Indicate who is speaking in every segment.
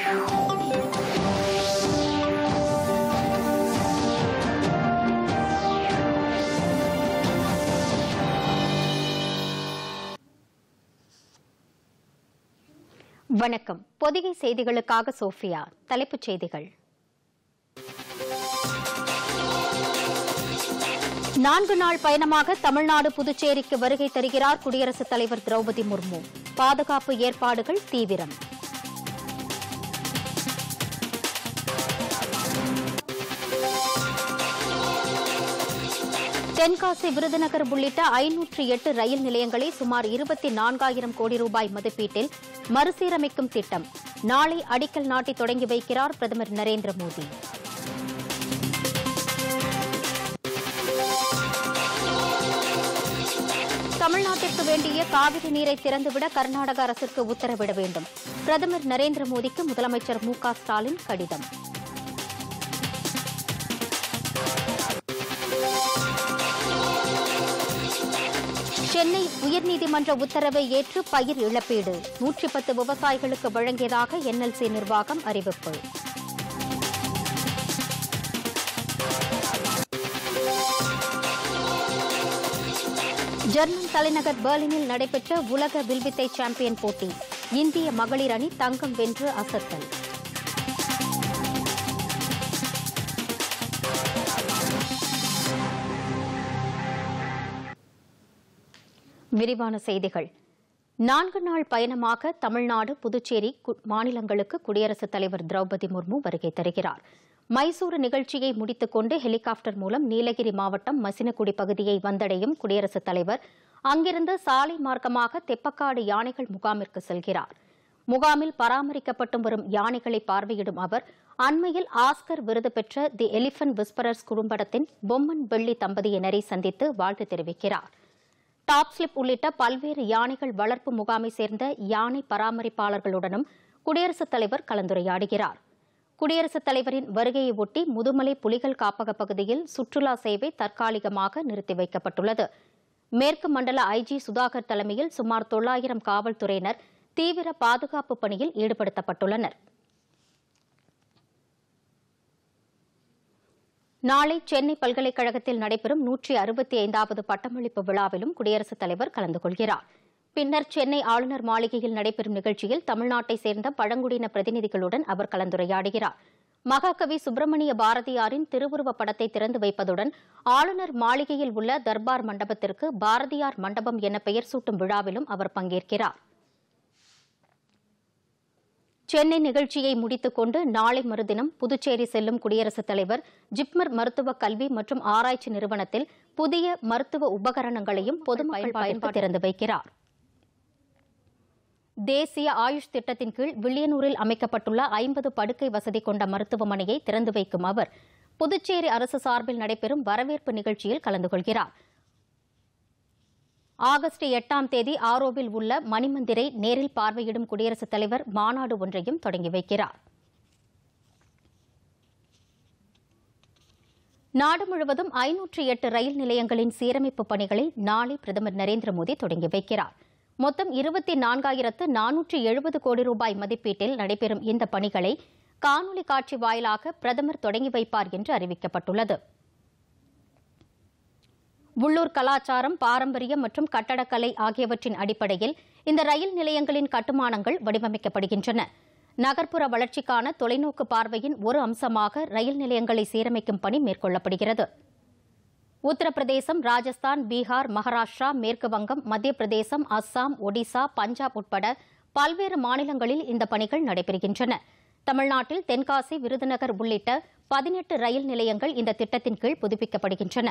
Speaker 1: வணக்கம் பொதிகை செய்திகளுக்காக சோஃபியா தலைப்புச் செய்திகள் நான்கு நாள் பயணமாக தமிழ்நாடு புதுச்சேரிக்கு வருகை தருகிறார் குடியரசுத் தலைவர் திரௌபதி முர்மு பாதுகாப்பு ஏற்பாடுகள் தீவிரம் தென்காசி விருதுநகர் உள்ளிட்ட ஐநூற்று எட்டு ரயில் நிலையங்களை சுமார் இருபத்தி நான்காயிரம் கோடி ரூபாய் மதிப்பீட்டில் மறுசீரமைக்கும் திட்டம் நாளை அடிக்கல் நாட்டி தொடங்கி வைக்கிறார் பிரதமர் நரேந்திர மோடி தமிழ்நாட்டிற்கு வேண்டிய காவிரி நீரை திறந்துவிட கர்நாடக அரசுக்கு உத்தரவிட வேண்டும் பிரதமர் நரேந்திர மோடிக்கு முதலமைச்சர் மு க ஸ்டாலின் கடிதம் சென்னை உயர்நீதிமன்ற உத்தரவை ஏற்று பயிர் இழப்பீடு நூற்றி பத்து விவசாயிகளுக்கு வழங்கியதாக என்எல்சி நிர்வாகம் அறிவிப்பு ஜெர்மன் தலைநகர் பெர்லினில் நடைபெற்ற உலக வில்வித்தை சாம்பியன் போட்டி இந்திய மகளிர் அணி தங்கம் வென்று அசத்தல் விரிவான செய்திகள் நான்கு நாள் பயணமாக தமிழ்நாடு புதுச்சேரி கு- மாநிலங்களுக்கு குடியரசுத் தலைவர் திரௌபதி முர்மு வருகை தருகிறார் மைசூரு நிகழ்ச்சியை முடித்துக் கொண்டு ஹெலிகாப்டர் மூலம் நீலகிரி மாவட்டம் மசினகுடி பகுதியை வந்தடையும் குடியரசுத் தலைவர் அங்கிருந்து சாலை மார்க்கமாக தெப்பக்காடு யானைகள் முகாமிற்கு செல்கிறார் முகாமில் பராமரிக்கப்பட்டு வரும் யானைகளை பார்வையிடும் அவர் அண்மையில் ஆஸ்கர் விருது பெற்ற தி எலிபென்ட் விஸ்பரர்ஸ் குறும்படத்தின் பொம்மன் வெள்ளி தம்பதியினரை சந்தித்து வாழ்த்து தெரிவிக்கிறார் டாப் ஸ்லிப் உள்ளிட்ட பல்வேறு யானைகள் வளர்ப்பு முகாமை சேர்ந்த யானை பராமரிப்பாளர்களுடனும் குடியரசுத் தலைவர் கலந்துரையாடுகிறார் குடியரசுத் தலைவரின் வருகையை ஒட்டி முதுமலை புலிகள் காப்பக பகுதியில் சுற்றுலா சேவை தற்காலிகமாக நிறுத்தி வைக்கப்பட்டுள்ளது மேற்கு மண்டல ஐஜி சுதாகர் தலைமையில் சுமார் தொள்ளாயிரம் காவல்துறையினர் தீவிர பாதுகாப்பு பணியில் ஈடுபடுத்தப்பட்டுள்ளனர் நாளை சென்னை பல்கலைக்கழகத்தில் நடைபெறும் நூற்றி அறுபத்தி ஐந்தாவது பட்டமளிப்பு விழாவிலும் குடியரசுத் தலைவர் கலந்து கொள்கிறார் பின்னர் சென்னை ஆளுநர் மாளிகையில் நடைபெறும் நிகழ்ச்சியில் தமிழ்நாட்டை சேர்ந்த பழங்குடியின பிரதிநிதிகளுடன் அவர் கலந்துரையாடுகிறார் மகாகவி சுப்பிரமணிய பாரதியாரின் திருவுருவப் படத்தை திறந்து வைப்பதுடன் ஆளுநர் மாளிகையில் உள்ள தர்பார் மண்டபத்திற்கு பாரதியார் மண்டபம் என பெயர் சூட்டும் விழாவிலும் அவர் பங்கேற்கிறார் சென்னை நிகழ்ச்சியை முடித்துக் கொண்டு நாளை மறுதினம் புதுச்சேரி செல்லும் குடியரசுத் தலைவர் ஜிப்மர் மருத்துவ கல்வி மற்றும் ஆராய்ச்சி நிறுவனத்தில் புதிய மருத்துவ உபகரணங்களையும் பொதுமக்கள் பயன்பாட்டு திறந்து வைக்கிறார் தேசிய ஆயுஷ் திட்டத்தின் கீழ் வில்லியனூரில் அமைக்கப்பட்டுள்ள ஐம்பது படுக்கை வசதி கொண்ட மருத்துவமனையை திறந்து வைக்கும் அவர் புதுச்சேரி அரசு சார்பில் நடைபெறும் வரவேற்பு நிகழ்ச்சியில் கலந்து கொள்கிறார் ஆகஸ்ட் எட்டாம் தேதி ஆரோவில் உள்ள மணிமந்திரை நேரில் பார்வையிடும் குடியரசுத் தலைவர் மாநாடு ஒன்றையும் தொடங்கி வைக்கிறார் நாடு முழுவதும் ஐநூற்று எட்டு ரயில் நிலையங்களின் சீரமைப்பு பணிகளை நாளை பிரதமர் நரேந்திர மோடி தொடங்கி வைக்கிறார் மொத்தம் இருபத்தி நான்காயிரத்து நானூற்று எழுபது கோடி ரூபாய் மதிப்பீட்டில் நடைபெறும் இந்த பணிகளை காணொலி காட்சி வாயிலாக பிரதமர் தொடங்கி வைப்பார் என்று அறிவிக்கப்பட்டுள்ளது உள்ளூர் கலாச்சாரம் பாரம்பரியம் மற்றும் கட்டடக்கலை ஆகியவற்றின் அடிப்படையில் இந்த ரயில் நிலையங்களின் கட்டுமானங்கள் வடிவமைக்கப்படுகின்றன நகர்ப்புற வளர்ச்சிக்கான தொலைநோக்கு பார்வையின் ஒரு அம்சமாக ரயில் நிலையங்களை சீரமைக்கும் பணி மேற்கொள்ளப்படுகிறது உத்தரப்பிரதேசம் ராஜஸ்தான் பீகார் மகாராஷ்டிரா மேற்கு வங்கம் மத்திய பிரதேசம் அஸ்ஸாம் ஒடிசா பஞ்சாப் உட்பட பல்வேறு மாநிலங்களில் இந்த பணிகள் நடைபெறுகின்றன தமிழ்நாட்டில் தென்காசி விருதுநகர் உள்ளிட்ட பதினெட்டு ரயில் நிலையங்கள் இந்த திட்டத்தின் கீழ் புதுப்பிக்கப்படுகின்றன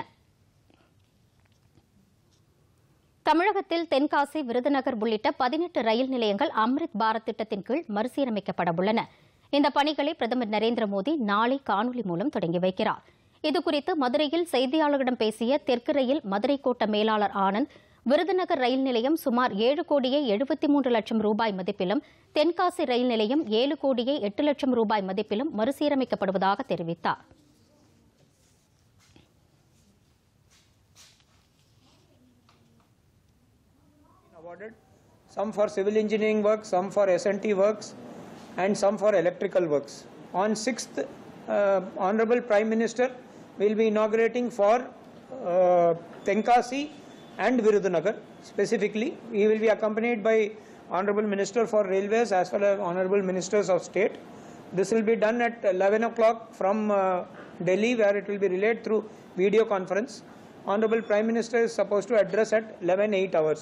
Speaker 1: தமிழகத்தில் தென்காசி விருதுநகர் உள்ளிட்ட பதினெட்டு ரயில் நிலையங்கள் அம்ரித் பாரத் திட்டத்தின் கீழ் மறுசீரமைக்கப்பட உள்ளன இந்த பணிகளை பிரதமர் நரேந்திர மோடி நாளை காணொலி மூலம் தொடங்கி வைக்கிறார் இதுகுறித்து மதுரையில் செய்தியாளர்களிடம் பேசிய தெற்கு ரயில் மதுரை கோட்ட மேலாளர் ஆனந்த் விருதுநகர் ரயில் நிலையம் சுமார் ஏழு கோடியே எழுபத்தி மூன்று லட்சம் ரூபாய் மதிப்பிலும் தென்காசி ரயில் நிலையம் ஏழு கோடியே எட்டு லட்சம் ரூபாய் மதிப்பிலும் மறுசீரமைக்கப்படுவதாக தெரிவித்தார்
Speaker 2: awarded, some for civil engineering works, some for S&T works, and some for electrical works. On 6th, uh, Honorable Prime Minister will be inaugurating for uh, Tenkasi and Virudunagar specifically. He will be accompanied by Honorable Minister for Railways as well as Honorable Ministers of State. This will be done at 11 o'clock from uh, Delhi where it will be relayed through video conference. Honorable Prime Minister is supposed to address at 11 8 hours.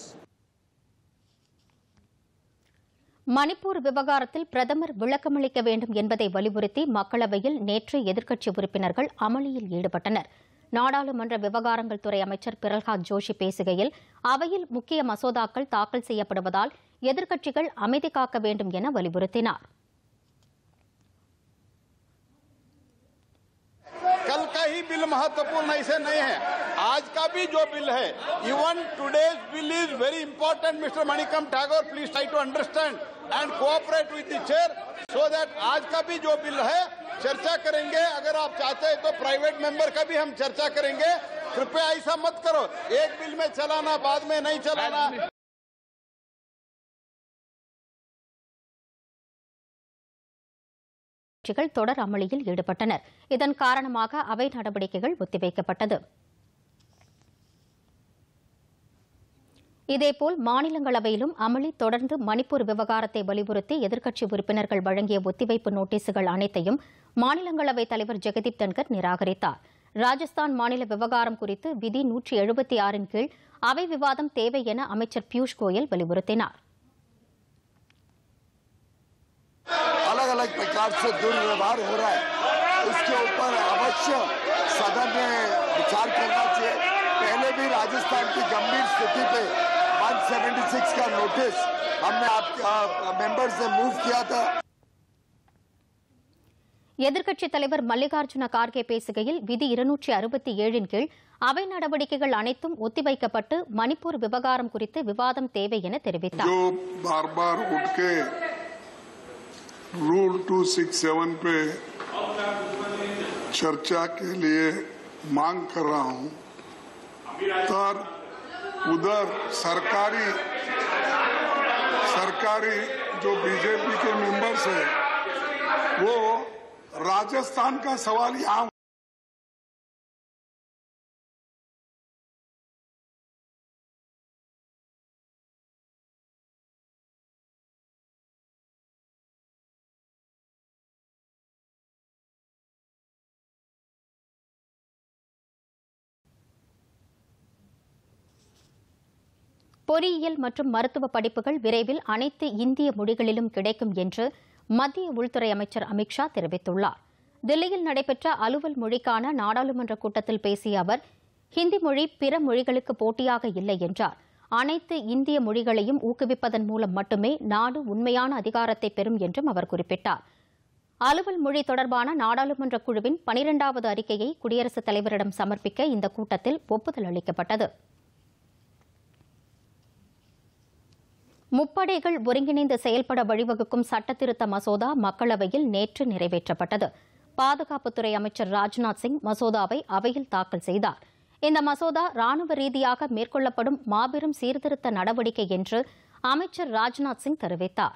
Speaker 1: Manipur விவகாரத்தில் பிரதமர் விளக்கமளிக்க வேண்டும் என்பதை வலியுறுத்தி மக்களவையில் நேற்று எதிர்க்கட்சி உறுப்பினர்கள் அமளியில் ஈடுபட்டனர் நாடாளுமன்ற விவகாரங்கள் துறை அமைச்சர் பிரல்ஹாத் ஜோஷி பேசுகையில் அவையில் முக்கிய மசோதாக்கள் தாக்கல் செய்யப்படுவதால் எதிர்க்கட்சிகள் அமைதி காக்க வேண்டும் என வலியுறுத்தினார்
Speaker 3: कल का ही बिल महत्वपूर्ण ऐसे नहीं है आज का भी जो बिल है even today's bill is very important mister Manickam Tagore please try to understand and cooperate with the chair so that आज का भी जो बिल है चर्चा करेंगे अगर आप चाहते हैं तो प्राइवेट मेंबर का भी हम चर्चा करेंगे कृपया ऐसा मत करो एक बिल में चलाना बाद में नहीं चलाना
Speaker 1: கட்சிகள் தொடர் அமளியில் ஈடுபட்டனர் இதன் காரணமாக அவை நடவடிக்கைகள் ஒத்திவைக்கப்பட்டது இதேபோல் மாநிலங்களவையிலும் அமளி தொடர்ந்து மணிப்பூர் விவகாரத்தை வலியுறுத்தி எதிர்க்கட்சி உறுப்பினர்கள் வழங்கிய ஒத்திவைப்பு நோட்டீசுகள் அனைத்தையும் மாநிலங்களவைத் தலைவர் ஜெகதீப் தன்கர் நிராகரித்தார் ராஜஸ்தான் மாநில விவகாரம் குறித்து விதி நூற்றி எழுபத்தி ஆறின் கீழ் அவை விவாதம் தேவை என அமைச்சர் பியூஷ் கோயல் வலியுறுத்தினார்
Speaker 4: अलग अलग प्रकार से दुर्व्यवहार हो रहा है इसके ऊपर अवश्य सदन में विचार करना चाहिए पहले भी राजस्थान की गंभीर स्थिति पे 176 का नोटिस हमने आप मेंबर्स ने मूव किया था
Speaker 1: எதிர்க்கட்சித் தலைவர் மல்லிகார்ஜுன கார்கே பேசுகையில் விதி இருநூற்றி அறுபத்தி ஏழின் கீழ் அவை நடவடிக்கைகள் அனைத்தும் ஒத்திவைக்கப்பட்டு மணிப்பூர் விவகாரம் குறித்து விவாதம் தேவை என தெரிவித்தார்
Speaker 5: जो बार बार उठ के रूल 267 पे चर्चा के लिए मांग कर रहा हूं तर उधर सरकारी सरकारी जो बीजेपी के मेंबर्स है वो राजस्थान का सवाल यहां
Speaker 1: பொறியியல் மற்றும் மருத்துவ படிப்புகள் விரைவில் அனைத்து இந்திய மொழிகளிலும் கிடைக்கும் என்று மத்திய உள்துறை அமைச்சர் அமித்ஷா தெரிவித்துள்ளார் தில்லியில் நடைபெற்ற அலுவல் மொழிக்கான நாடாளுமன்ற கூட்டத்தில் பேசிய அவர் ஹிந்தி மொழி பிற மொழிகளுக்கு போட்டியாக இல்லை என்றார் அனைத்து இந்திய மொழிகளையும் ஊக்குவிப்பதன் மூலம் மட்டுமே நாடு உண்மையான அதிகாரத்தை பெறும் என்றும் அவர் குறிப்பிட்டார் அலுவல் மொழி தொடர்பான நாடாளுமன்ற குழுவின் பனிரெண்டாவது அறிக்கையை குடியரசுத் தலைவரிடம் சமர்ப்பிக்க இந்த கூட்டத்தில் ஒப்புதல் அளிக்கப்பட்டது முப்படைகள் ஒருங்கிணைந்து செயல்பட வழிவகுக்கும் சட்டத்திருத்த மசோதா மக்களவையில் நேற்று நிறைவேற்றப்பட்டது பாதுகாப்புத்துறை அமைச்சர் ராஜ்நாத் சிங் மசோதாவை அவையில் தாக்கல் செய்தார் இந்த மசோதா ராணுவ ரீதியாக மேற்கொள்ளப்படும் மாபெரும் சீர்திருத்த நடவடிக்கை என்று அமைச்சர் ராஜ்நாத் சிங் தெரிவித்தார்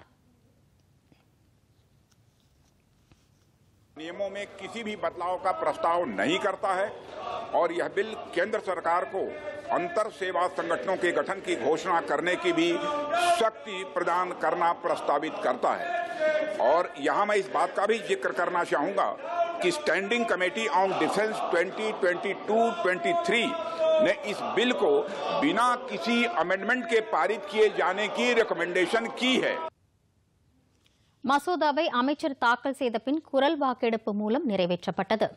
Speaker 6: नियमों में किसी भी बदलाव का प्रस्ताव नहीं करता है और यह बिल केंद्र सरकार को अंतर सेवा संगठनों के गठन की घोषणा करने की भी शक्ति प्रदान करना प्रस्तावित करता है और यहां मैं इस बात का भी जिक्र करना चाहूंगा कि स्टैंडिंग कमेटी ऑन डिफेंस 2022-23 ने इस बिल को बिना किसी अमेंडमेंट के पारित किए जाने की रिकमेंडेशन की है
Speaker 1: மசோதாவை அமைச்சர் தாக்கல் செய்த பின் குரல் வாக்கெடுப்பு மூலம் நிறைவேற்றப்பட்டது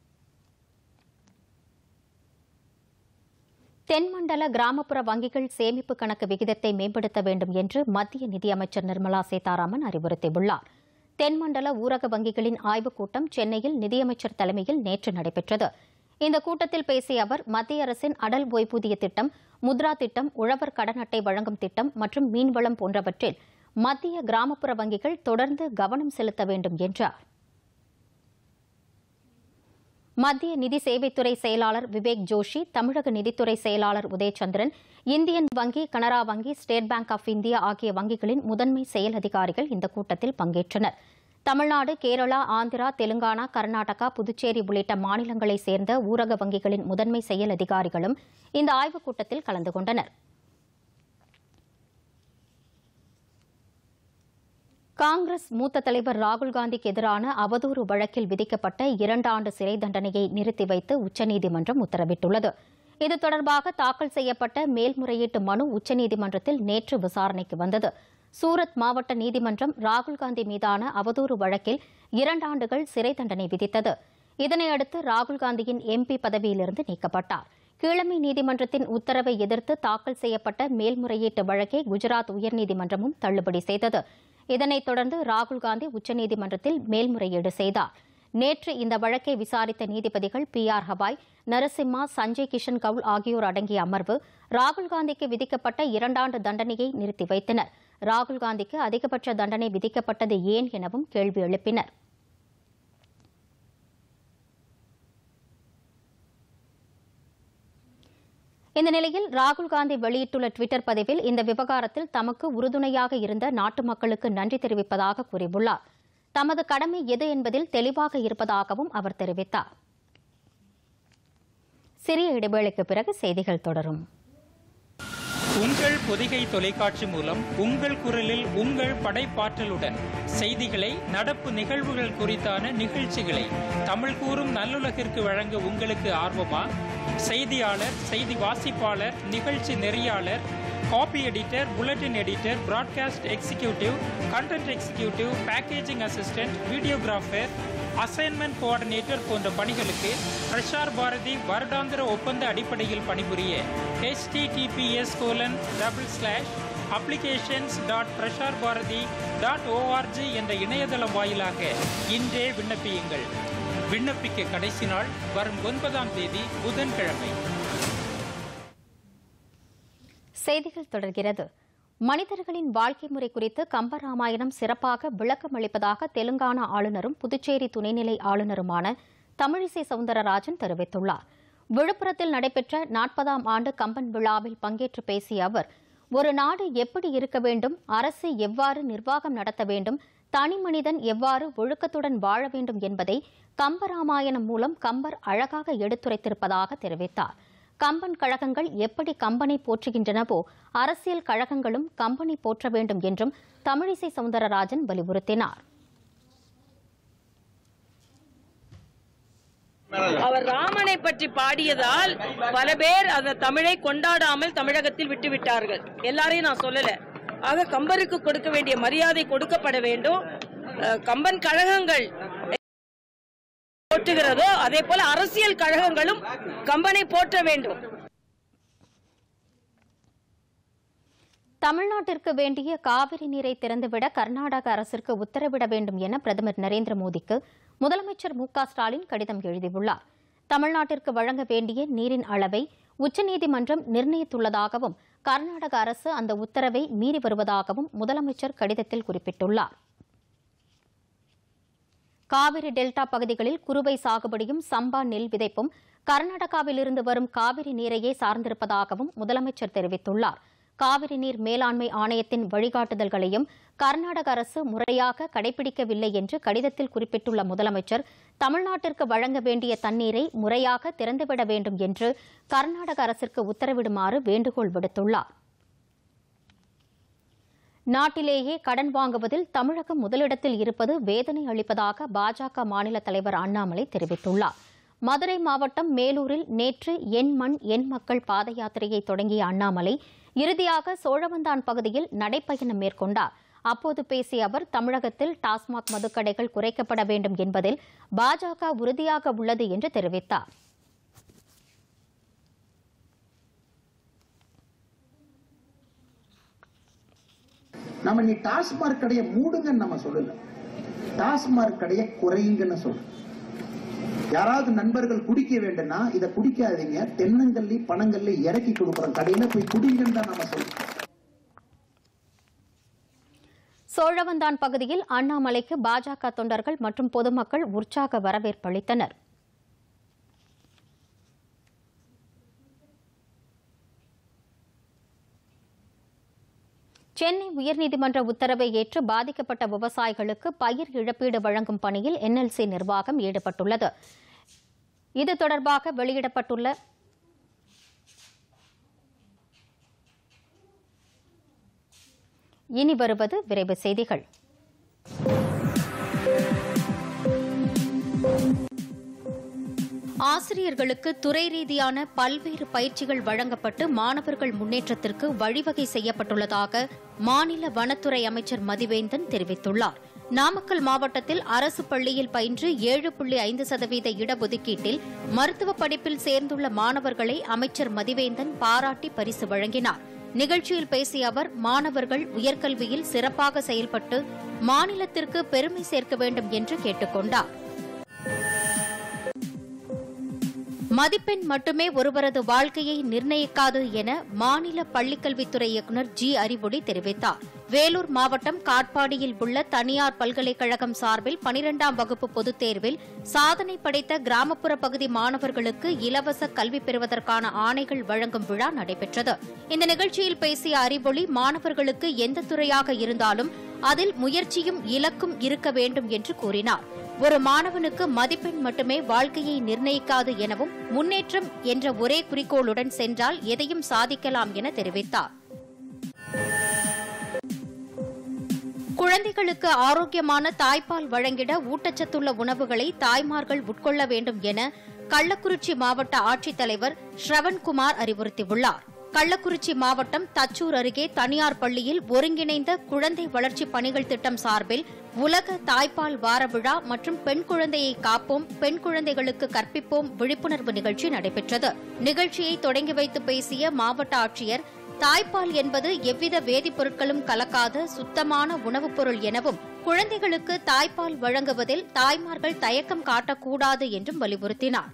Speaker 1: தென்மண்டல கிராமப்புற வங்கிகள் சேமிப்பு கணக்கு விகிதத்தை மேம்படுத்த வேண்டும் என்று மத்திய நிதியமைச்சர் நிர்மலா சீதாராமன் அறிவுறுத்தியுள்ளார் தென்மண்டல ஊரக வங்கிகளின் ஆய்வுக் கூட்டம் சென்னையில் நிதியமைச்சர் தலைமையில் நேற்று நடைபெற்றது இந்த கூட்டத்தில் பேசிய அவர் மத்திய அரசின் அடல் ஓய்வூதிய திட்டம் முத்ரா திட்டம் உழவர் கடன் அட்டை வழங்கும் திட்டம் மற்றும் மீன்வளம் போன்றவற்றில் மத்திய கிராமப்புற வங்கிகள் தொடர்ந்து கவனம் செலுத்த வேண்டும் என்றார் மத்திய நிதி சேவைத்துறை செயலாளர் விவேக் ஜோஷி தமிழக நிதித்துறை செயலாளர் உதயச்சந்திரன் இந்தியன் வங்கி கனரா வங்கி ஸ்டேட் பேங்க் ஆஃப் இந்தியா ஆகிய வங்கிகளின் முதன்மை செயல் அதிகாரிகள் இந்த கூட்டத்தில் பங்கேற்றனர் தமிழ்நாடு கேரளா ஆந்திரா தெலுங்கானா கர்நாடகா புதுச்சேரி உள்ளிட்ட மாநிலங்களைச் சேர்ந்த ஊரக வங்கிகளின் முதன்மை செயல் அதிகாரிகளும் இந்த ஆய்வுக் கூட்டத்தில் கலந்து கொண்டனர் காங்கிரஸ் மூத்த தலைவர் ராகுல் காந்திக்கு எதிரான அவதூறு வழக்கில் விதிக்கப்பட்ட இரண்டு ஆண்டு சிறை தண்டனையை நிறுத்தி வைத்து உச்சநீதிமன்றம் உத்தரவிட்டுள்ளது இது தொடர்பாக தாக்கல் செய்யப்பட்ட மேல்முறையீட்டு மனு உச்சநீதிமன்றத்தில் நேற்று விசாரணைக்கு வந்தது சூரத் மாவட்ட நீதிமன்றம் ராகுல் காந்தி மீதான அவதூறு வழக்கில் இரண்டு ஆண்டுகள் சிறை தண்டனை விதித்தது இதனையடுத்து ராகுல் காந்தியின் எம்பி பதவியிலிருந்து நீக்கப்பட்டார் கீழமை நீதிமன்றத்தின் உத்தரவை எதிர்த்து தாக்கல் செய்யப்பட்ட மேல்முறையீட்டு வழக்கை குஜராத் உயர்நீதிமன்றமும் தள்ளுபடி செய்தது இதனைத் தொடர்ந்து ராகுல் காந்தி உச்சநீதிமன்றத்தில் மேல்முறையீடு செய்தார் நேற்று இந்த வழக்கை விசாரித்த நீதிபதிகள் பி ஆர் ஹபாய் நரசிம்மா சஞ்சய் கிஷன் கவுல் ஆகியோர் அடங்கிய அமர்வு ராகுல் காந்திக்கு விதிக்கப்பட்ட இரண்டாண்டு தண்டனையை நிறுத்தி வைத்தனர் ராகுல் காந்திக்கு அதிகபட்ச தண்டனை விதிக்கப்பட்டது ஏன் எனவும் கேள்வி எழுப்பினர் இந்த நிலையில் ராகுல் காந்தி வெளியிட்டுள்ள டுவிட்டர் பதிவில் இந்த விவகாரத்தில் தமக்கு உறுதுணையாக இருந்த நாட்டு மக்களுக்கு நன்றி தெரிவிப்பதாக கூறியுள்ளார் தமது கடமை எது என்பதில் தெளிவாக இருப்பதாகவும் அவர் தெரிவித்தார் சிறிய இடைவேளைக்கு பிறகு செய்திகள் தொடரும்
Speaker 7: உங்கள் பொதிகை தொலைக்காட்சி மூலம் உங்கள் குரலில் உங்கள் படைப்பாற்றலுடன் செய்திகளை நடப்பு நிகழ்வுகள் குறித்தான நிகழ்ச்சிகளை தமிழ் கூறும் நல்லுலகிற்கு வழங்க உங்களுக்கு ஆர்வமா செய்தியாளர் செய்தி வாசிப்பாளர் நிகழ்ச்சி நெறியாளர் copy editor bulletin editor broadcast executive content executive packaging assistant videographer assignment coordinator போன்ற பணிகளுக்கு பிரசார் பாரதி வருடாந்திர ஒப்பந்த அடிப்படையில் பணிபுரிய https colon double slash applications dot Prasar Bharati dot ORG என்ற இணையதளம் வாயிலாக இன்றே விண்ணப்பியுங்கள் விண்ணப்பிக்க கடைசி நாள் வரும் ஒன்பதாம் தேதி புதன்கிழமை
Speaker 1: செய்திகள் தொடர்கிறது மனிதர்களின் வாழ்க்கை முறை குறித்து கம்பராமாயணம் சிறப்பாக விளக்கம் அளிப்பதாக தெலுங்கானா ஆளுநரும் புதுச்சேரி துணைநிலை ஆளுநருமான தமிழிசை சவுந்தரராஜன் தெரிவித்துள்ளார் விழுப்புரத்தில் நடைபெற்ற நாற்பதாம் ஆண்டு கம்பன் விழாவில் பங்கேற்று பேசிய அவர் ஒரு நாடு எப்படி இருக்க வேண்டும் அரசு எவ்வாறு நிர்வாகம் நடத்த வேண்டும் தனி மனிதன் எவ்வாறு ஒழுக்கத்துடன் வாழ வேண்டும் என்பதை கம்பராமாயணம் மூலம் கம்பர் அழகாக எடுத்துரைத்திருப்பதாக தெரிவித்தார் கம்பன் கழகங்கள் எப்படி கம்பனை போற்றுகின்றனவோ அரசியல் கழகங்களும் கம்பனை போற்ற வேண்டும் என்றும் தமிழிசை சவுந்தரராஜன் வலியுறுத்தினார்
Speaker 8: அவர் ராமனை பற்றி பாடியதால் பல பேர் அந்த தமிழை கொண்டாடாமல் தமிழகத்தில் விட்டுவிட்டார்கள் எல்லாரையும் நான் சொல்லல ஆக கம்பருக்கு கொடுக்க வேண்டிய மரியாதை கொடுக்கப்பட வேண்டும் அஹ், கம்பன் கழகங்கள் போற்றுகிறதோ அதே போல அரசியல் கழகங்களும் கம்பனை போற்ற வேண்டும்
Speaker 1: தமிழ்நாட்டிற்கு வேண்டிய காவிரி நீரை திறந்துவிட கர்நாடக அரசிற்கு உத்தரவிட வேண்டும் என பிரதமர் நரேந்திர மோடிக்கு முதலமைச்சர் மு க ஸ்டாலின் கடிதம் எழுதியுள்ளார் தமிழ்நாட்டிற்கு வழங்க வேண்டிய நீரின் அளவை உச்சநீதிமன்றம் நிர்ணயித்துள்ளதாகவும் கர்நாடக அரசு அந்த உத்தரவை மீறி வருவதாகவும் முதலமைச்சர் கடிதத்தில் குறிப்பிட்டுள்ளார் காவிரி டெல்டா பகுதிகளில் குறுவை சாகுபடியும் சம்பா நெல் விதைப்பும் கர்நாடகாவிலிருந்து வரும் காவிரி நீரையே சார்ந்திருப்பதாகவும் முதலமைச்சர் தெரிவித்துள்ளார் காவிரி நீர் மேலாண்மை ஆணையத்தின் வழிகாட்டுதல்களையும் கர்நாடக அரசு முறையாக கடைபிடிக்கவில்லை என்று கடிதத்தில் குறிப்பிட்டுள்ள முதலமைச்சர் தமிழ்நாட்டிற்கு வழங்க வேண்டிய தண்ணீரை முறையாக திறந்துவிட வேண்டும் என்று கர்நாடக அரசிற்கு உத்தரவிடுமாறு வேண்டுகோள் விடுத்துள்ளார் நாட்டிலேயே கடன் வாங்குவதில் தமிழகம் முதலிடத்தில் இருப்பது வேதனை அளிப்பதாக பாஜக மாநில தலைவர் அண்ணாமலை தெரிவித்துள்ளார் மதுரை மாவட்டம் மேலூரில் நேற்று என் மண் என் மக்கள் பாத யாத்திரையை தொடங்கிய அண்ணாமலை இறுதியாக சோழவந்தான் பகுதியில் நடைப்பயணம் மேற்கொண்டார் அப்போது பேசிய அவர் தமிழகத்தில் டாஸ்மாக் மதுக்கடைகள் குறைக்கப்பட வேண்டும் என்பதில் பாஜக உறுதியாக உள்ளது என்று தெரிவித்தார்
Speaker 9: நம்ம நீ டாஸ்மார்க் கடையை மூடுங்கன்னு நம்ம சொல்லல டாஸ்மார்க் கடையை குறையுங்கன்னு சொல்றோம் யாராவது நண்பர்கள் குடிக்க வேண்டும்னா இதை குடிக்காதீங்க தென்னங்கல்லி பனங்கல்லி இறக்கி கொடுக்குறோம் கடையில போய் குடிங்கன்னு தான் நம்ம சொல்றோம்
Speaker 1: சோழவந்தான் பகுதியில் அண்ணாமலைக்கு பாஜக தொண்டர்கள் மற்றும் பொதுமக்கள் உற்சாக வரவேற்பளித்தனர் சென்னை உயர்நீதிமன்ற உத்தரவை ஏற்று பாதிக்கப்பட்ட விவசாயிகளுக்கு பயிர் இழப்பீடு வழங்கும் பணியில் என்எல்சி நிர்வாகம் ஈடுபட்டுள்ளது இது தொடர்பாக வெளியிடப்பட்டுள்ள இனி வருவது விரைவு செய்திகள் ஆசிரியர்களுக்கு துறை ரீதியான பல்வேறு பயிற்சிகள் வழங்கப்பட்டு மாணவர்கள் முன்னேற்றத்திற்கு வழிவகை செய்யப்பட்டுள்ளதாக மாநில வனத்துறை அமைச்சர் மதிவேந்தன் தெரிவித்துள்ளார் நாமக்கல் மாவட்டத்தில் அரசு பள்ளியில் பயின்று ஏழு புள்ளி ஐந்து சதவீத இடஒதுக்கீட்டில் மருத்துவ படிப்பில் சேர்ந்துள்ள மாணவர்களை அமைச்சர் மதிவேந்தன் பாராட்டி பரிசு வழங்கினார் நிகழ்ச்சியில் பேசிய அவர் மாணவர்கள் உயர்கல்வியில் சிறப்பாக செயல்பட்டு மாநிலத்திற்கு பெருமை சேர்க்க வேண்டும் என்று கேட்டுக் கொண்டார் மதிப்பெண் மட்டுமே ஒருவரது வாழ்க்கையை நிர்ணயிக்காது என மாநில பள்ளிக்கல்வித்துறை இயக்குநர் ஜி அறிவொளி தெரிவித்தார் வேலூர் மாவட்டம் காட்பாடியில் உள்ள தனியார் பல்கலைக்கழகம் சார்பில் பனிரெண்டாம் வகுப்பு பொதுத் தேர்வில் சாதனை படைத்த கிராமப்புற பகுதி மாணவர்களுக்கு இலவச கல்வி பெறுவதற்கான ஆணைகள் வழங்கும் விழா நடைபெற்றது இந்த நிகழ்ச்சியில் பேசிய அறிவொளி மாணவர்களுக்கு எந்த துறையாக இருந்தாலும் அதில் முயற்சியும் இலக்கும் இருக்க வேண்டும் என்று கூறினார் ஒரு மாணவனுக்கு மதிப்பெண் மட்டுமே வாழ்க்கையை நிர்ணயிக்காது எனவும் முன்னேற்றம் என்ற ஒரே குறிக்கோளுடன் சென்றால் எதையும் சாதிக்கலாம் என தெரிவித்தார் குழந்தைகளுக்கு ஆரோக்கியமான தாய்ப்பால் வழங்கிட ஊட்டச்சத்துள்ள உணவுகளை தாய்மார்கள் உட்கொள்ள வேண்டும் என கள்ளக்குறிச்சி மாவட்ட ஆட்சித்தலைவர் ஸ்ரவன்குமார் அறிவுறுத்தியுள்ளார் கள்ளக்குறிச்சி மாவட்டம் தச்சூர் அருகே தனியார் பள்ளியில் ஒருங்கிணைந்த குழந்தை வளர்ச்சி பணிகள் திட்டம் சார்பில் உலக தாய்ப்பால் வார விழா மற்றும் பெண் குழந்தையை காப்போம் பெண் குழந்தைகளுக்கு கற்பிப்போம் விழிப்புணர்வு நிகழ்ச்சி நடைபெற்றது நிகழ்ச்சியை தொடங்கி வைத்து பேசிய மாவட்ட ஆட்சியர் தாய்ப்பால் என்பது எவ்வித வேதிப்பொருட்களும் கலக்காத சுத்தமான உணவுப் பொருள் எனவும் குழந்தைகளுக்கு தாய்ப்பால் வழங்குவதில் தாய்மார்கள் தயக்கம் காட்டக்கூடாது என்றும் வலியுறுத்தினார்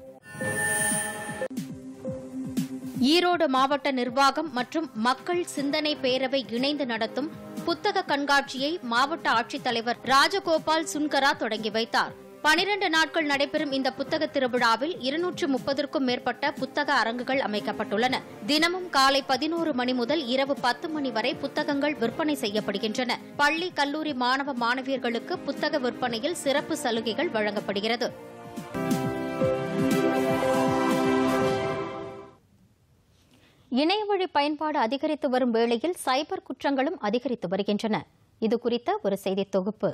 Speaker 1: ஈரோடு மாவட்ட நிர்வாகம் மற்றும் மக்கள் சிந்தனை பேரவை இணைந்து நடத்தும் புத்தக கண்காட்சியை மாவட்ட ஆட்சித்தலைவர் ராஜகோபால் சுன்கரா தொடங்கி வைத்தார் பனிரண்டு நாட்கள் நடைபெறும் இந்த புத்தக திருவிழாவில் இருநூற்று முப்பதற்கும் மேற்பட்ட புத்தக அரங்குகள் அமைக்கப்பட்டுள்ளன தினமும் காலை பதினோரு மணி முதல் இரவு பத்து மணி வரை புத்தகங்கள் விற்பனை செய்யப்படுகின்றன பள்ளி கல்லூரி மாணவ மாணவியர்களுக்கு புத்தக விற்பனையில் சிறப்பு சலுகைகள் வழங்கப்படுகிறது இணையவழி பயன்பாடு அதிகரித்து வரும் வேளையில் சைபர் குற்றங்களும் அதிகரித்து வருகின்றன இது குறித்த ஒரு செய்தி தொகுப்பு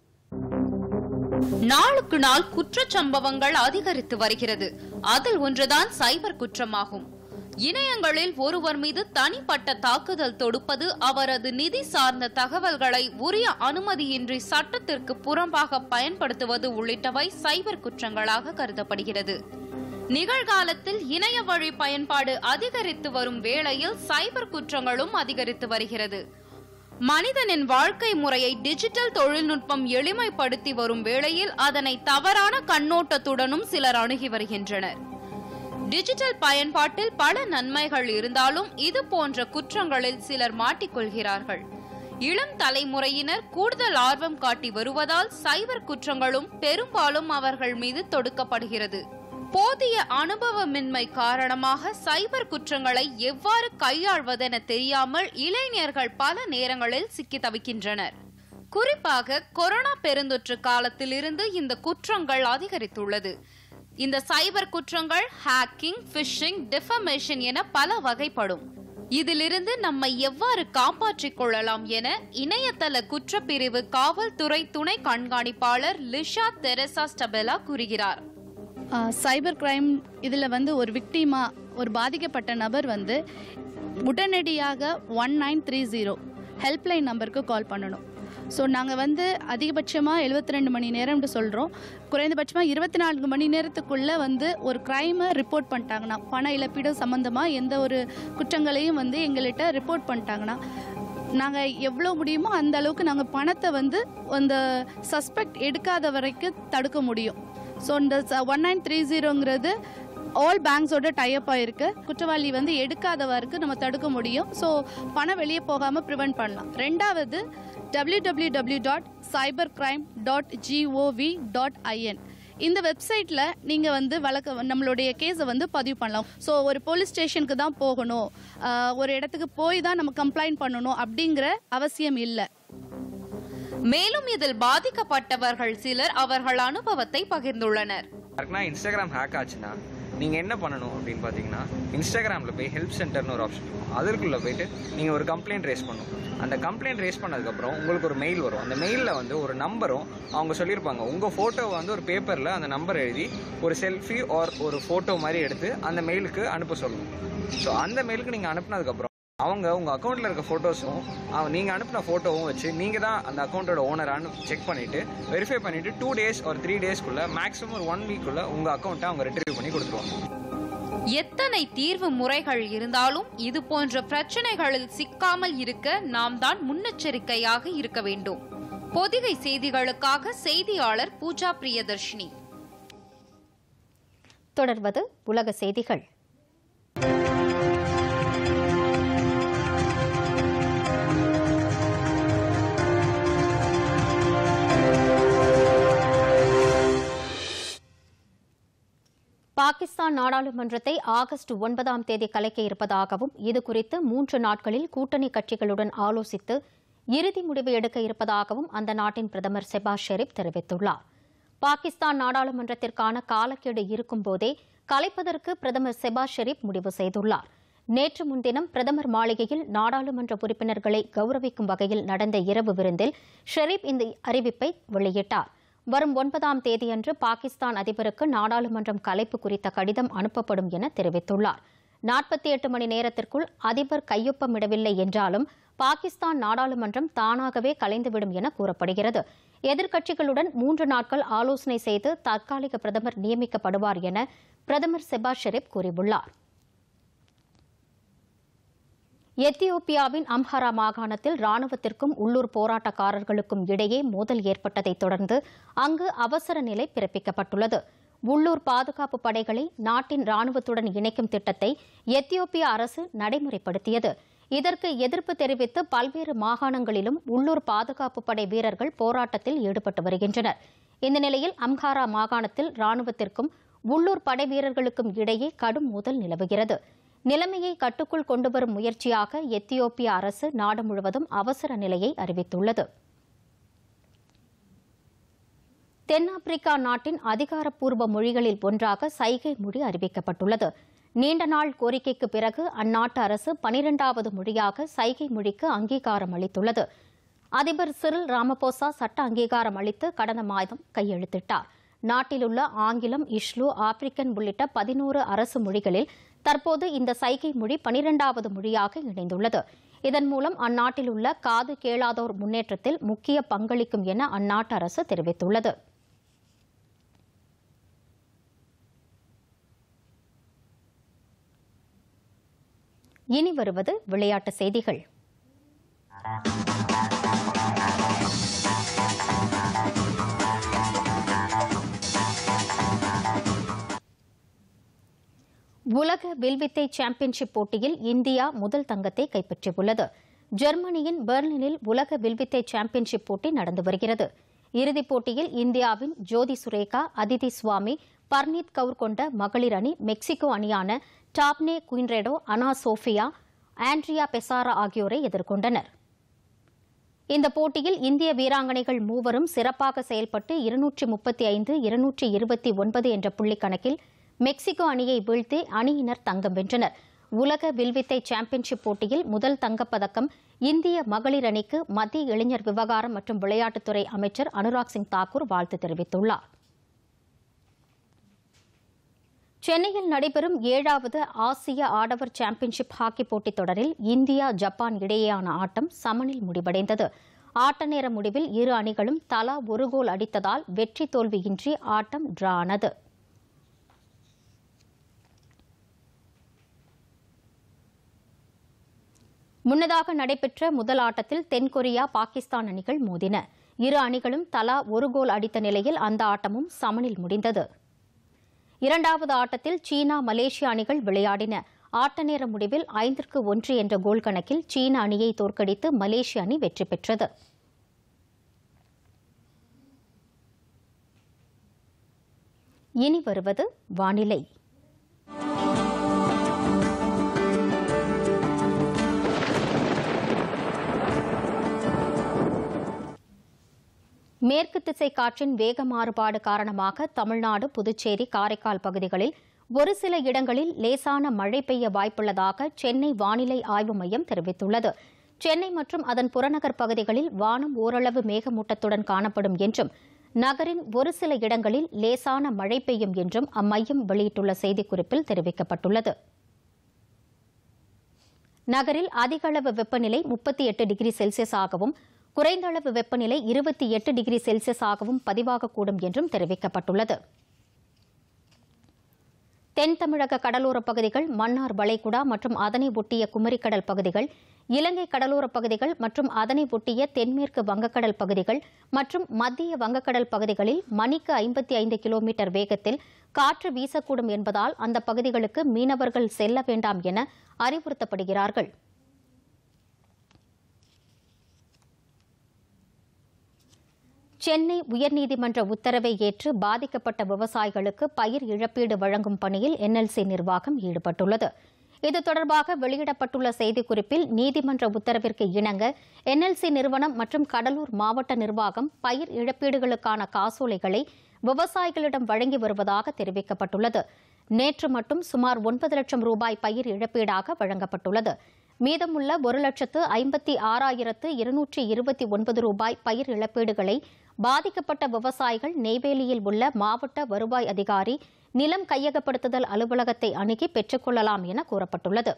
Speaker 10: நாளுக்கு நாள் குற்றச்சம்பவங்கள் அதிகரித்து வருகிறது அதில் ஒன்றுதான் சைபர் குற்றமாகும் இணையங்களில் ஒருவர் மீது தனிப்பட்ட தாக்குதல் தொடுப்பது அவரது நிதி சார்ந்த தகவல்களை உரிய அனுமதியின்றி சட்டத்திற்கு புறம்பாக பயன்படுத்துவது உள்ளிட்டவை சைபர் குற்றங்களாக கருதப்படுகிறது நிகழ்காலத்தில் இணைய வழி பயன்பாடு அதிகரித்து வரும் வேளையில் சைபர் குற்றங்களும் அதிகரித்து வருகிறது மனிதனின் வாழ்க்கை முறையை டிஜிட்டல் தொழில்நுட்பம் எளிமைப்படுத்தி வரும் வேளையில் அதனை தவறான கண்ணோட்டத்துடனும் சிலர் அணுகி வருகின்றனர் டிஜிட்டல் பயன்பாட்டில் பல நன்மைகள் இருந்தாலும் இது போன்ற குற்றங்களில் சிலர் மாட்டிக்கொள்கிறார்கள் இளம் தலைமுறையினர் கூடுதல் ஆர்வம் காட்டி வருவதால் சைபர் குற்றங்களும் பெரும்பாலும் அவர்கள் மீது தொடுக்கப்படுகிறது போதிய அனுபவமின்மை காரணமாக சைபர் குற்றங்களை எவ்வாறு கையாள்வதென தெரியாமல் இளைஞர்கள் பல நேரங்களில் சிக்கி தவிக்கின்றனர் குறிப்பாக கொரோனா பெருந்தொற்று காலத்திலிருந்து இந்த குற்றங்கள் அதிகரித்துள்ளது இந்த சைபர் குற்றங்கள் ஹேக்கிங் பிஷிங் டிஃபமேஷன் என பல வகைப்படும் இதிலிருந்து நம்மை எவ்வாறு காப்பாற்றிக் கொள்ளலாம் என இணையதள குற்றப்பிரிவு காவல்துறை துணை கண்காணிப்பாளர் லிஷா தெரசா ஸ்டபெலா கூறுகிறார்
Speaker 11: சைபர் கிரைம் இதில் வந்து ஒரு விக்டிமா ஒரு பாதிக்கப்பட்ட நபர் வந்து உடனடியாக one nine three zero helpline நம்பருக்கு கால் பண்ணணும் ஸோ நாங்கள் வந்து அதிகபட்சமாக எழுபத்தி ரெண்டு மணி நேரம்னு சொல்கிறோம் குறைந்தபட்சமாக இருபத்தி நான்கு மணி நேரத்துக்குள்ளே வந்து ஒரு க்ரைமை ரிப்போர்ட் பண்ணிட்டாங்கன்னா பண இழப்பீடு சம்மந்தமாக எந்த ஒரு குற்றங்களையும் வந்து எங்கள்கிட்ட ரிப்போர்ட் பண்ணிட்டாங்கன்னா நாங்கள் எவ்வளோ முடியுமோ அந்த அளவுக்கு நாங்கள் பணத்தை வந்து அந்த சஸ்பெக்ட் எடுக்காத வரைக்கும் தடுக்க முடியும் ஸோ இந்த ஒன் நைன் த்ரீ ஜீரோங்கிறது ஆல் பேங்க்ஸோட டைப் ஆயிருக்கு குற்றவாளி வந்து எடுக்காதவருக்கு நம்ம தடுக்க முடியும் ஸோ பணம் வெளியே போகாமல் ப்ரிவெண்ட் பண்ணலாம் ரெண்டாவது W W W dot cyber crime dot GOV dot IN இந்த வெப்சைட்டில் நீங்கள் வந்து வழக்க நம்மளுடைய கேஸை வந்து பதிவு பண்ணலாம் ஸோ ஒரு போலீஸ் ஸ்டேஷனுக்கு தான் போகணும் ஆஹ் ஒரு இடத்துக்கு போய் தான் நம்ம கம்ப்ளைண்ட் பண்ணணும் அப்படிங்கிற அவசியம் இல்லை
Speaker 10: மேலும் இதில் பாதிக்கப்பட்டவர்கள் சிலர் அவர்கள் அனுபவத்தை பகிர்ந்துள்ளனர்
Speaker 12: யாருக்குன்னா இன்ஸ்டாகிராம் ஹேக் ஆச்சுன்னா நீங்கள் என்ன பண்ணணும் அப்படின்னு பார்த்தீங்கன்னா இன்ஸ்டாகிராமில் போய் ஹெல்ப் சென்டர்னு ஒரு ஆப்ஷன் இருக்கும் அதற்குள்ளே போயிட்டு நீங்கள் ஒரு கம்ப்ளைண்ட் ரேஸ் பண்ணணும் அந்த கம்ப்ளைண்ட் ரேஸ் பண்ணதுக்கப்புறம் உங்களுக்கு ஒரு மெயில் வரும் அந்த மெயிலில் வந்து ஒரு நம்பரும் அவங்க சொல்லியிருப்பாங்க உங்கள் ஃபோட்டோவை வந்து ஒரு பேப்பரில் அந்த நம்பர் எழுதி ஒரு செல்ஃபி ஆர் ஒரு ஃபோட்டோ மாதிரி எடுத்து அந்த மெயிலுக்கு அனுப்ப சொல்லணும் ஸோ அந்த மெயிலுக்கு நீங்கள் அனுப்புனதுக்கப்புறம் அவங்க உங்கள் அக்கௌண்ட்டில் இருக்க ஃபோட்டோஸும் நீங்கள் அனுப்பின ஃபோட்டோவும் வச்சு நீங்கள் தான் அந்த அக்கௌண்ட்டோட ஓனரானு செக் பண்ணிவிட்டு வெரிஃபை பண்ணிவிட்டு டூ டேஸ் ஒரு த்ரீ டேஸ்க்குள்ளே மேக்ஸிமம் ஒரு ஒன் வீக்குள்ளே உங்கள் அக்கௌண்ட்டை அவங்க ரிட்ரீவ் பண்ணி கொடுத்துருவாங்க
Speaker 10: எத்தனை தீர்வு முறைகள் இருந்தாலும் இது போன்ற பிரச்சனைகளில் சிக்காமல் இருக்க நாம் தான் முன்னெச்சரிக்கையாக இருக்க வேண்டும் பொதிகை செய்திகளுக்காக செய்தியாளர் பூஜா பிரியதர்ஷினி
Speaker 1: தொடர்வது உலக செய்திகள் பாகிஸ்தான் நாடாளுமன்றத்தை ஆகஸ்ட் ஒன்பதாம் தேதி கலைக்க இருப்பதாகவும் இதுகுறித்து மூன்று நாட்களில் கூட்டணி கட்சிகளுடன் ஆலோசித்து இறுதி முடிவு எடுக்க இருப்பதாகவும் அந்த நாட்டின் பிரதமர் செபாஸ் ஷெரீப் தெரிவித்துள்ளார் பாகிஸ்தான் நாடாளுமன்றத்திற்கான காலக்கெடு இருக்கும்போதே கலைப்பதற்கு பிரதமர் செபாஸ் ஷெரீப் முடிவு செய்துள்ளார் நேற்று முன்தினம் பிரதமர் மாளிகையில் நாடாளுமன்ற உறுப்பினர்களை கௌரவிக்கும் வகையில் நடந்த இரவு விருந்தில் ஷெரீப் இந்த அறிவிப்பை வெளியிட்டார் வரும் ஒன்பதாம் தேதியன்று பாகிஸ்தான் அதிபருக்கு நாடாளுமன்றம் கலைப்பு குறித்த கடிதம் அனுப்பப்படும் என தெரிவித்துள்ளார் நாற்பத்தி எட்டு மணி நேரத்திற்குள் அதிபர் கையொப்பமிடவில்லை என்றாலும் பாகிஸ்தான் நாடாளுமன்றம் தானாகவே கலைந்துவிடும் என கூறப்படுகிறது எதிர்க்கட்சிகளுடன் மூன்று நாட்கள் ஆலோசனை செய்து தற்காலிக பிரதமர் நியமிக்கப்படுவார் என பிரதமர் செபாஸ் ஷெரீப் கூறியுள்ளார் எத்தியோப்பியாவின் அம்ஹரா மாகாணத்தில் ராணுவத்திற்கும் உள்ளூர் போராட்டக்காரர்களுக்கும் இடையே மோதல் ஏற்பட்டதைத் தொடர்ந்து அங்கு அவசர நிலை பிறப்பிக்கப்பட்டுள்ளது உள்ளூர் பாதுகாப்பு படைகளை நாட்டின் ராணுவத்துடன் இணைக்கும் திட்டத்தை எத்தியோப்பிய அரசு நடைமுறைப்படுத்தியது இதற்கு எதிர்ப்பு தெரிவித்து பல்வேறு மாகாணங்களிலும் உள்ளூர் பாதுகாப்பு படை வீரர்கள் போராட்டத்தில் ஈடுபட்டு வருகின்றனர் இந்த நிலையில் அம்ஹாரா மாகாணத்தில் ராணுவத்திற்கும் உள்ளூர் படை வீரர்களுக்கும் இடையே கடும் மோதல் நிலவுகிறது நிலைமையை கட்டுக்குள் கொண்டுவரும் முயற்சியாக எத்தியோப்பிய அரசு நாடு முழுவதும் அவசர நிலையை அறிவித்துள்ளது தென்னாப்பிரிக்கா நாட்டின் அதிகாரப்பூர்வ மொழிகளில் ஒன்றாக சைகை மொழி அறிவிக்கப்பட்டுள்ளது நீண்ட நாள் கோரிக்கைக்கு பிறகு அந்நாட்டு அரசு பனிரெண்டாவது மொழியாக சைகை மொழிக்கு அங்கீகாரம் அளித்துள்ளது அதிபர் சிறில் ராமபோசா சட்ட அங்கீகாரம் அளித்து கடந்த மாதம் கையெழுத்திட்டார் நாட்டிலுள்ள ஆங்கிலம் இஷ்லு ஆப்பிரிக்கன் உள்ளிட்ட பதினோரு அரசு மொழிகளில் தற்போது இந்த சைகை மொழி பனிரெண்டாவது மொழியாக இணைந்துள்ளது இதன் மூலம் அந்நாட்டில் உள்ள காது கேளாதோர் முன்னேற்றத்தில் முக்கிய பங்களிக்கும் என அந்நாட்டு அரசு தெரிவித்துள்ளது இனி வருவது விளையாட்டு செய்திகள் உலக வில்வித்தை சாம்பியன்ஷிப் போட்டியில் இந்தியா முதல் தங்கத்தை கைப்பற்றியுள்ளது ஜெர்மனியின் பெர்லினில் உலக வில்வித்தை சாம்பியன்ஷிப் போட்டி நடந்து வருகிறது இறுதிப் போட்டியில் இந்தியாவின் ஜோதி சுரேகா அதிதி சுவாமி பர்னீத் கவுர் கொண்ட மகளிர் அணி மெக்சிகோ அணியான டாப்னே குயின்ரெடோ அனா சோஃபியா ஆண்ட்ரியா பெசாரா ஆகியோரை எதிர்கொண்டனர் இந்த போட்டியில் இந்திய வீராங்கனைகள் மூவரும் சிறப்பாக செயல்பட்டு இருநூற்றி முப்பத்தி ஐந்து இருநூற்றி இருபத்தி ஒன்பது என்ற புள்ளிக் கணக்கில் மெக்சிகோ அணியை வீழ்த்தி அணியினர் தங்கம் வென்றனர் உலக வில்வித்தை சாம்பியன்ஷிப் போட்டியில் முதல் தங்கப்பதக்கம் இந்திய மகளிர் அணிக்கு மத்திய இளைஞர் விவகாரம் மற்றும் விளையாட்டுத்துறை அமைச்சர் அனுராக் சிங் தாக்கூர் வாழ்த்து தெரிவித்துள்ளார் சென்னையில் நடைபெறும் ஏழாவது ஆசிய ஆடவர் சாம்பியன்ஷிப் ஹாக்கி போட்டித் தொடரில் இந்தியா ஜப்பான் இடையேயான ஆட்டம் சமனில் முடிவடைந்தது ஆட்ட நேர முடிவில் இரு அணிகளும் தலா ஒரு கோல் அடித்ததால் வெற்றி தோல்வியின்றி ஆட்டம் டிரா ஆனது முன்னதாக நடைபெற்ற முதல் ஆட்டத்தில் தென்கொரியா பாகிஸ்தான் அணிகள் மோதின இரு அணிகளும் தலா ஒரு கோல் அடித்த நிலையில் அந்த ஆட்டமும் சமனில் முடிந்தது இரண்டாவது ஆட்டத்தில் சீனா மலேசியா அணிகள் விளையாடின ஆட்ட நேர முடிவில் ஐந்திற்கு ஒன்று என்ற கோல் கணக்கில் சீன அணியை தோற்கடித்து மலேசிய அணி வெற்றி பெற்றது இனி வருவது வானிலை மேற்கு திசை காற்றின் வேக மாறுபாடு காரணமாக தமிழ்நாடு புதுச்சேரி காரைக்கால் பகுதிகளில் ஒரு சில இடங்களில் லேசான மழை பெய்ய வாய்ப்புள்ளதாக சென்னை வானிலை ஆய்வு மையம் தெரிவித்துள்ளது சென்னை மற்றும் அதன் புறநகர் பகுதிகளில் வானம் ஓரளவு மேகமூட்டத்துடன் காணப்படும் என்றும் நகரின் ஒரு சில இடங்களில் லேசான மழை பெய்யும் என்றும் அம்மையம் வெளியிட்டுள்ள செய்திக்குறிப்பில் தெரிவிக்கப்பட்டுள்ளது நகரில் அதிக அளவு வெப்பநிலை முப்பத்தி எட்டு டிகிரி செல்சியஸாகவும் குறைந்த அளவு வெப்பநிலை இருபத்தி எட்டு டிகிரி செல்சியஸாகவும் பதிவாகக்கூடும் என்றும் தெரிவிக்கப்பட்டுள்ளது தென் தமிழக கடலோரப் பகுதிகள் மன்னார் வளைகுடா மற்றும் அதனை ஒட்டிய குமரிக்கடல் பகுதிகள் இலங்கை கடலோரப் பகுதிகள் மற்றும் அதனை ஒட்டிய தென்மேற்கு வங்கக்கடல் பகுதிகள் மற்றும் மத்திய வங்கக்கடல் பகுதிகளில் மணிக்கு ஐம்பத்தி ஐந்து கிலோமீட்டர் வேகத்தில் காற்று வீசக்கூடும் என்பதால் அந்த பகுதிகளுக்கு மீனவர்கள் செல்ல வேண்டாம் என அறிவுறுத்தப்படுகிறார்கள் சென்னை உயர்நீதிமன்ற உத்தரவை ஏற்று பாதிக்கப்பட்ட விவசாயிகளுக்கு பயிர் இழப்பீடு வழங்கும் பணியில் என்எல்சி நிர்வாகம் ஈடுபட்டுள்ளது இது தொடர்பாக வெளியிடப்பட்டுள்ள செய்திக்குறிப்பில் நீதிமன்ற உத்தரவிற்கு இணங்க என்எல்சி நிறுவனம் மற்றும் கடலூர் மாவட்ட நிர்வாகம் பயிர் இழப்பீடுகளுக்கான காசோலைகளை விவசாயிகளிடம் வழங்கி வருவதாக தெரிவிக்கப்பட்டுள்ளது நேற்று மட்டும் சுமார் ஒன்பது லட்சம் ரூபாய் பயிர் இழப்பீடாக வழங்கப்பட்டுள்ளது மீதமுள்ள ஒரு லட்சத்து ஐம்பத்தி ஆறாயிரத்து இருநூற்றி இருபத்தி ஒன்பது ரூபாய் பயிர் இழப்பீடுகளை பாதிக்கப்பட்ட விவசாயிகள் நெய்வேலியில் உள்ள மாவட்ட வருவாய் அதிகாரி நிலம் கையகப்படுத்துதல் அலுவலகத்தை அணுகி பெற்றுக்கொள்ளலாம் என கூறப்பட்டுள்ளது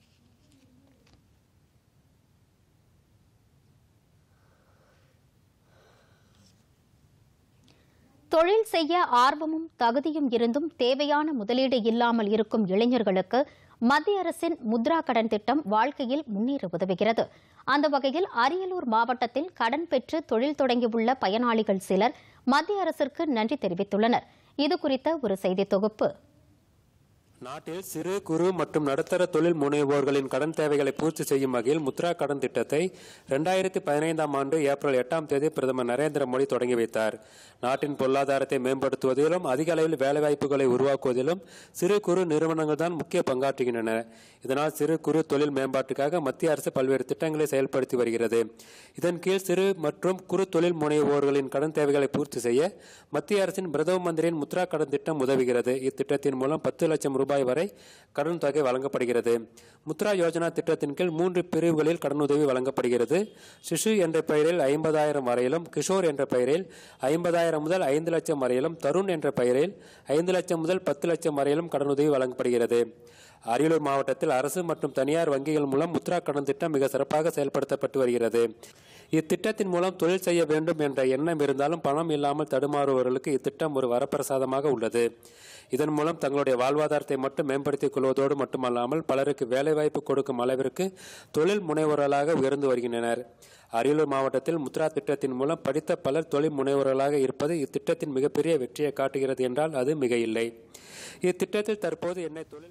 Speaker 1: தொழில் செய்ய ஆர்வமும் தகுதியும் இருந்தும் தேவையான முதலீடு இல்லாமல் இருக்கும் இளைஞர்களுக்கு மத்திய அரசின் முத்ரா கடன் திட்டம் வாழ்க்கையில் முன்னேற உதவுகிறது அந்த வகையில் அரியலூர் மாவட்டத்தில் கடன் பெற்று தொழில் தொடங்கியுள்ள பயனாளிகள் சிலர் மத்திய அரசிற்கு நன்றி தெரிவித்துள்ளனர் இது குறித்த ஒரு செய்தி தொகுப்பு
Speaker 13: நாட்டில் சிறு குறு மற்றும் நடுத்தர தொழில் முனைவோர்களின் கடன் தேவைகளை பூர்த்தி செய்யும் வகையில் முத்ரா கடன் திட்டத்தை இரண்டாயிரத்தி பதினைந்தாம் ஆண்டு ஏப்ரல் எட்டாம் தேதி பிரதமர் நரேந்திர மோடி தொடங்கி வைத்தார் நாட்டின் பொருளாதாரத்தை மேம்படுத்துவதிலும் அதிக அளவில் வேலைவாய்ப்புகளை உருவாக்குவதிலும் சிறு குறு நிறுவனங்கள் தான் முக்கிய பங்காற்றுகின்றன இதனால் சிறு குறு தொழில் மேம்பாட்டுக்காக மத்திய அரசு பல்வேறு திட்டங்களை செயல்படுத்தி வருகிறது இதன் கீழ் சிறு மற்றும் குறு தொழில் முனைவோர்களின் கடன் தேவைகளை பூர்த்தி செய்ய மத்திய அரசின் பிரதம மந்திரியின் முத்ரா கடன் திட்டம் உதவுகிறது இத்திட்டத்தின் மூலம் பத்து லட்சம் ரூபாய் வரை கடன் தொகை வழங்கப்படுகிறது முத்ரா யோஜனா திட்டத்தின் கீழ் மூன்று பிரிவுகளில் கடனுதவி வழங்கப்படுகிறது சிசு என்ற பெயரில் ஐம்பதாயிரம் வரையிலும் கிஷோர் என்ற பெயரில் ஐம்பதாயிரம் முதல் ஐந்து லட்சம் வரையிலும் தருண் என்ற பெயரில் ஐந்து லட்சம் முதல் பத்து லட்சம் வரையிலும் கடனுதவி வழங்கப்படுகிறது அரியலூர் மாவட்டத்தில் அரசு மற்றும் தனியார் வங்கிகள் மூலம் முத்ரா கடன் திட்டம் மிக சிறப்பாக செயல்படுத்தப்பட்டு வருகிறது இத்திட்டத்தின் மூலம் தொழில் செய்ய வேண்டும் என்ற எண்ணம் இருந்தாலும் பணம் இல்லாமல் தடுமாறுபவர்களுக்கு இத்திட்டம் ஒரு வரப்பிரசாதமாக உள்ளது இதன் மூலம் தங்களுடைய வாழ்வாதாரத்தை மட்டும் மேம்படுத்திக் கொள்வதோடு மட்டுமல்லாமல் பலருக்கு வேலைவாய்ப்பு கொடுக்கும் அளவிற்கு தொழில் முனைவோர்களாக உயர்ந்து வருகின்றனர் அரியலூர் மாவட்டத்தில் முத்ரா திட்டத்தின் மூலம் படித்த பலர் தொழில் முனைவோர்களாக இருப்பது இத்திட்டத்தின் மிகப்பெரிய வெற்றியை காட்டுகிறது என்றால் அது மிக இல்லை இத்திட்டத்தில் தற்போது என்னை தொழில்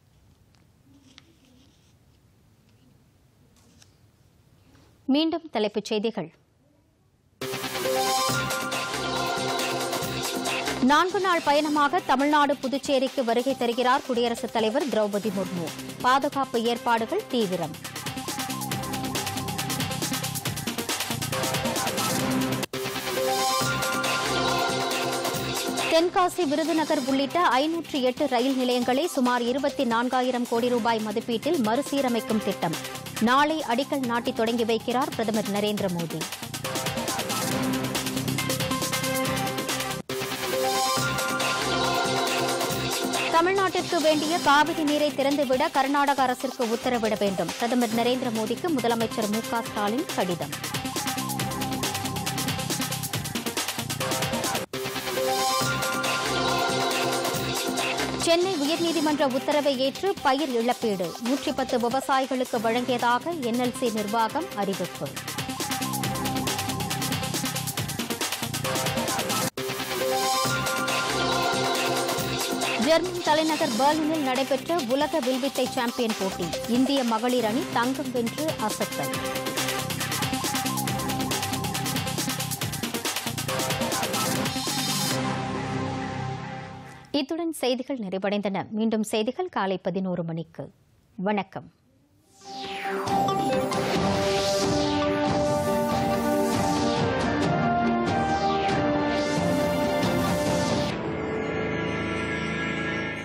Speaker 1: மீண்டும் தலைப்புச் செய்திகள் நான்கு நாள் பயணமாக தமிழ்நாடு புதுச்சேரிக்கு வருகை தருகிறார் குடியரசுத் தலைவர் திரௌபதி முர்மு பாதுகாப்பு ஏற்பாடுகள் தீவிரம் தென்காசி விருதுநகர் உள்ளிட்ட ஐநூற்றி எட்டு ரயில் நிலையங்களை சுமார் இருபத்தி நான்காயிரம் கோடி ரூபாய் மதிப்பீட்டில் மறுசீரமைக்கும் திட்டம் நாளை அடிக்கல் நாட்டி தொடங்கி வைக்கிறார் பிரதமர் நரேந்திர மோடி தமிழ்நாட்டிற்கு வேண்டிய காவிரி நீரை திறந்துவிட கர்நாடக அரசிற்கு உத்தரவிட வேண்டும் பிரதமர் நரேந்திர மோடிக்கு முதலமைச்சர் மு க ஸ்டாலின் கடிதம் சென்னை உயர்நீதிமன்ற உத்தரவை ஏற்று பயிர் இழப்பீடு நூற்றி பத்து விவசாயிகளுக்கு வழங்கியதாக என்எல்சி நிர்வாகம் அறிவிப்பு ஜெர்மன் தலைநகர் பெர்லினில் நடைபெற்ற உலக வில்வித்தை சாம்பியன் போட்டி இந்திய மகளிர் அணி தங்கம் வென்று அசத்தல் இத்துடன் செய்திகள் நிறைவடைந்தன மீண்டும் செய்திகள் காலை பதினோரு மணிக்கு வணக்கம்